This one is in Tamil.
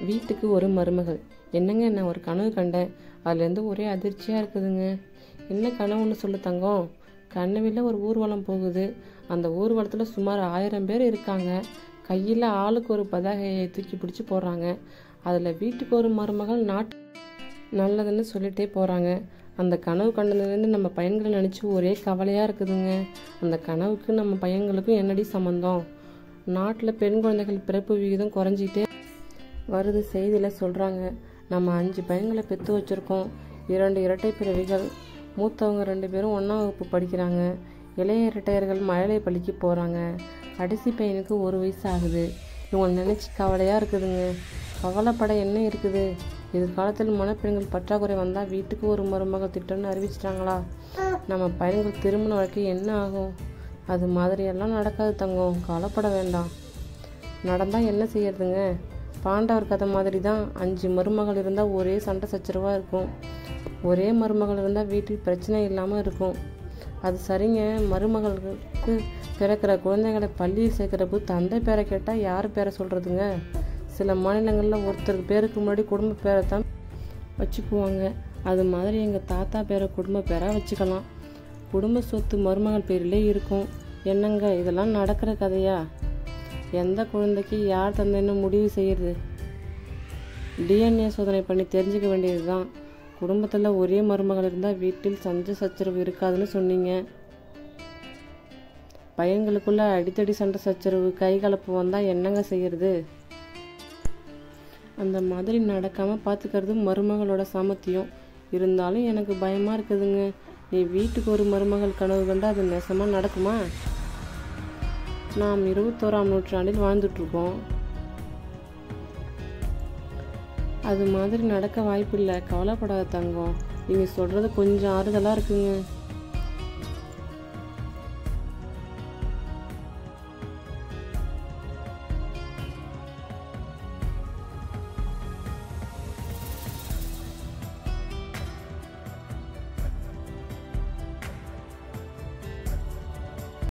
வீட்டுக்கு ஒரு மருமகள் என்னங்க நான் ஒரு கனவு கண்டேன் அதுலேருந்து ஒரே அதிர்ச்சியாக இருக்குதுங்க என்ன கனவுன்னு சொல்லு தங்கம் கனவில் ஒரு ஊர்வலம் போகுது அந்த ஊர்வலத்தில் சுமார் ஆயிரம் பேர் இருக்காங்க கையில் ஆளுக்கு ஒரு பதாகையை தூக்கி பிடிச்சி போடுறாங்க அதில் வீட்டுக்கு ஒரு மருமகள் நாட்டு நல்லதுன்னு சொல்லிட்டே போகிறாங்க அந்த கனவு கண்டதுலேருந்து நம்ம பையன்களை நினச்சி ஒரே கவலையாக இருக்குதுங்க அந்த கனவுக்கு நம்ம பையன்களுக்கும் என்னடி சம்மந்தம் நாட்டில் பெண் குழந்தைகள் பிறப்பு விகிதம் குறைஞ்சிட்டே வருது செய்தியில் சொல்கிறாங்க நம்ம அஞ்சு பையன்களை பெற்று வச்சுருக்கோம் இரண்டு இரட்டை பிறவிகள் மூத்தவங்க ரெண்டு பேரும் ஒன்றாம் வகுப்பு படிக்கிறாங்க இளைய இரட்டையர்கள் மழலை பள்ளிக்கு போகிறாங்க கடைசி பையனுக்கு ஒரு வயசு ஆகுது இவங்க நினச்சி கவலையாக இருக்குதுங்க கவலைப்பட என்ன இருக்குது எதிர்காலத்தில் மணப்பெண்கள் பற்றாக்குறை வந்தால் வீட்டுக்கு ஒரு மருமகள் திட்டம்னு அறிவிச்சிட்டாங்களா நம்ம பையன்கள் திருமண வாழ்க்கை என்ன ஆகும் அது மாதிரியெல்லாம் நடக்காது தங்கம் கவலைப்பட வேண்டாம் நடந்தால் என்ன செய்யறதுங்க பாண்டவர் கதை மாதிரி தான் அஞ்சு மருமகள் இருந்தால் ஒரே சண்டை சச்சரவாக இருக்கும் ஒரே மருமகள் இருந்தால் வீட்டில் பிரச்சனை இல்லாமல் இருக்கும் அது சரிங்க மருமகளுக்கு பிறக்கிற குழந்தைகளை பள்ளியில் சேர்க்குறப்போ தந்தை பேரை கேட்டால் யார் பேரை சொல்கிறதுங்க சில மாநிலங்களில் ஒருத்தர் பேருக்கு முன்னாடி குடும்ப பேரை தான் வச்சுக்குவாங்க அது மாதிரி எங்கள் தாத்தா பேரை குடும்ப பேராக வச்சுக்கலாம் குடும்ப சொத்து மருமகள் பேரிலே இருக்கும் என்னங்க இதெல்லாம் நடக்கிற கதையா எந்த குழந்தைக்கு யார் தந்தைன்னு முடிவு செய்யறது டிஎன்ஏ சோதனை பண்ணி தெரிஞ்சுக்க வேண்டியது தான் குடும்பத்தில் ஒரே மருமகள் இருந்தால் வீட்டில் சண்டை சச்சரவு இருக்காதுன்னு சொன்னீங்க பையன்களுக்குள்ள அடித்தடி சண்டை சச்சரவு கை கலப்பு வந்தால் என்னங்க செய்யறது அந்த மாதிரி நடக்காமல் பார்த்துக்கிறது மருமகளோட சாமர்த்தியம் இருந்தாலும் எனக்கு பயமாக இருக்குதுங்க நீ வீட்டுக்கு ஒரு மருமகள் கனவு கண்டா அது நெசமாக நடக்குமா நாம் இருபத்தோராம் நூற்றாண்டில் வாழ்ந்துட்டுருக்கோம் அது மாதிரி நடக்க வாய்ப்பில்லை கவலைப்படாத தங்கம் நீங்கள் சொல்கிறது கொஞ்சம் ஆறுதலாக இருக்குங்க